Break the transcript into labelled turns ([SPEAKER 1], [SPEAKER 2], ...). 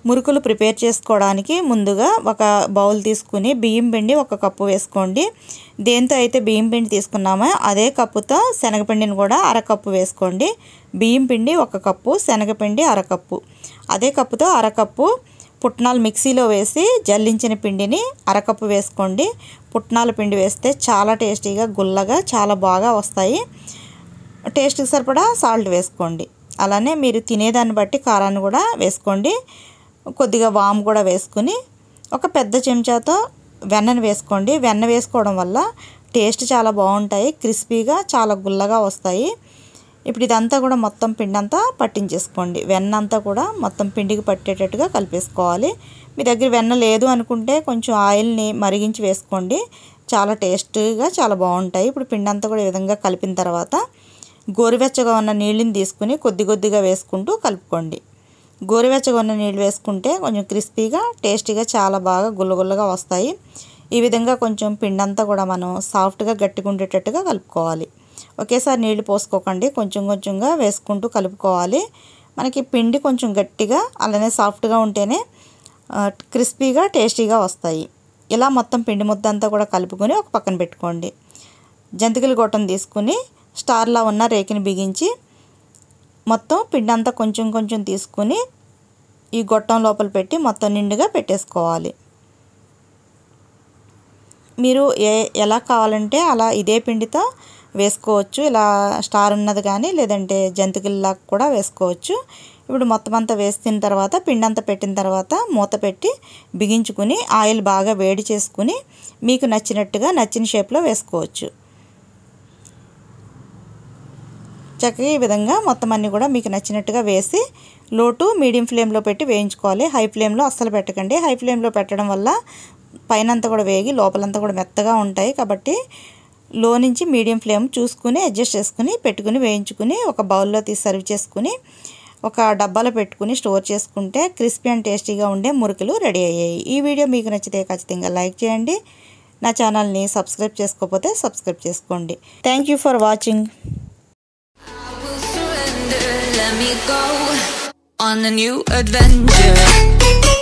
[SPEAKER 1] మురుకులు ప్రిపేర్ చేసుకోవడానికి ముందుగా ఒక బౌల్ తీసుకుని బియ్యం పిండి ఒక కప్పు వేసుకోండి దేంతో అయితే బియ్యం పిండి తీసుకున్నామో అదే కప్పుతో శనగపిండిని కూడా అరకప్పు వేసుకోండి బియ్యం పిండి ఒక కప్పు శనగపిండి అరకప్పు అదే కప్పుతో అరకప్పు పుట్నాలు మిక్సీలో వేసి జల్లించిన పిండిని అరకప్పు వేసుకోండి పుట్నాల పిండి వేస్తే చాలా టేస్టీగా గుల్లగా చాలా బాగా వస్తాయి టేస్ట్కి సరిపడా సాల్ట్ వేసుకోండి అలానే మీరు తినేదాన్ని బట్టి కారాన్ని కూడా వేసుకోండి కొద్దిగా వాము కూడా వేసుకుని ఒక పెద్ద చెంచాతో వెన్నను వేసుకోండి వెన్న వేసుకోవడం వల్ల టేస్ట్ చాలా బాగుంటాయి క్రిస్పీగా చాలా గుల్లగా వస్తాయి ఇప్పుడు ఇదంతా కూడా మొత్తం పిండి అంతా పట్టించేసుకోండి వెన్న అంతా కూడా మొత్తం పిండికి పట్టేటట్టుగా కలిపేసుకోవాలి మీ దగ్గర వెన్న లేదు అనుకుంటే కొంచెం ఆయిల్ని మరిగించి వేసుకోండి చాలా టేస్ట్గా చాలా బాగుంటాయి ఇప్పుడు పిండి అంతా కూడా ఈ విధంగా కలిపిన తర్వాత గోరువెచ్చగా ఉన్న నీళ్ళని తీసుకుని కొద్ది కొద్దిగా వేసుకుంటూ కలుపుకోండి గోరువెచ్చగా ఉన్న నీళ్ళు వేసుకుంటే కొంచెం క్రిస్పీగా టేస్టీగా చాలా బాగా గుల్లగుల్లగా వస్తాయి ఈ విధంగా కొంచెం పిండి అంతా కూడా మనం సాఫ్ట్గా గట్టిగా ఉండేటట్టుగా కలుపుకోవాలి ఒకేసారి నీళ్లు పోసుకోకండి కొంచెం కొంచెంగా వేసుకుంటూ కలుపుకోవాలి మనకి పిండి కొంచెం గట్టిగా అలానే సాఫ్ట్గా ఉంటేనే క్రిస్పీగా టేస్టీగా వస్తాయి ఇలా మొత్తం పిండి ముద్ద అంతా కూడా కలుపుకొని ఒక పక్కన పెట్టుకోండి జంతికల గొట్టం తీసుకుని స్టార్లా ఉన్న రేకిని బిగించి మొత్తం పిండి అంతా కొంచెం కొంచెం తీసుకుని ఈ గొట్టం లోపల పెట్టి మొత్తం నిండుగా పెట్టేసుకోవాలి మీరు ఏ ఎలా కావాలంటే అలా ఇదే పిండితో వేసుకోవచ్చు ఇలా స్టార్ ఉన్నది కానీ లేదంటే జంతికల్లా కూడా వేసుకోవచ్చు ఇప్పుడు మొత్తం అంతా వేసిన తర్వాత పిండి అంతా పెట్టిన తర్వాత మూత పెట్టి బిగించుకుని ఆయిల్ బాగా వేడి చేసుకుని మీకు నచ్చినట్టుగా నచ్చిన షేప్లో వేసుకోవచ్చు చక్కగా ఈ విధంగా మొత్తం అన్నీ కూడా మీకు నచ్చినట్టుగా వేసి లో టు మీడియం ఫ్లేమ్లో పెట్టి వేయించుకోవాలి హై ఫ్లేమ్లో అస్సలు పెట్టకండి హై ఫ్లేమ్లో పెట్టడం వల్ల పైనంతా కూడా వేగి లోపలంతా కూడా మెత్తగా ఉంటాయి కాబట్టి లో నుంచి మీడియం ఫ్లేమ్ చూసుకుని అడ్జస్ట్ చేసుకుని పెట్టుకుని వేయించుకుని ఒక బౌల్లో తీసి సర్వ్ చేసుకుని ఒక డబ్బాలో పెట్టుకుని స్టోర్ చేసుకుంటే క్రిస్పీ అండ్ టేస్టీగా ఉండే మురుకులు రెడీ అయ్యాయి ఈ వీడియో మీకు నచ్చితే ఖచ్చితంగా లైక్ చేయండి నా ఛానల్ని సబ్స్క్రైబ్ చేసుకోకపోతే సబ్స్క్రైబ్ చేసుకోండి thank you for watching
[SPEAKER 2] will surrender. Let me go on a new adventure.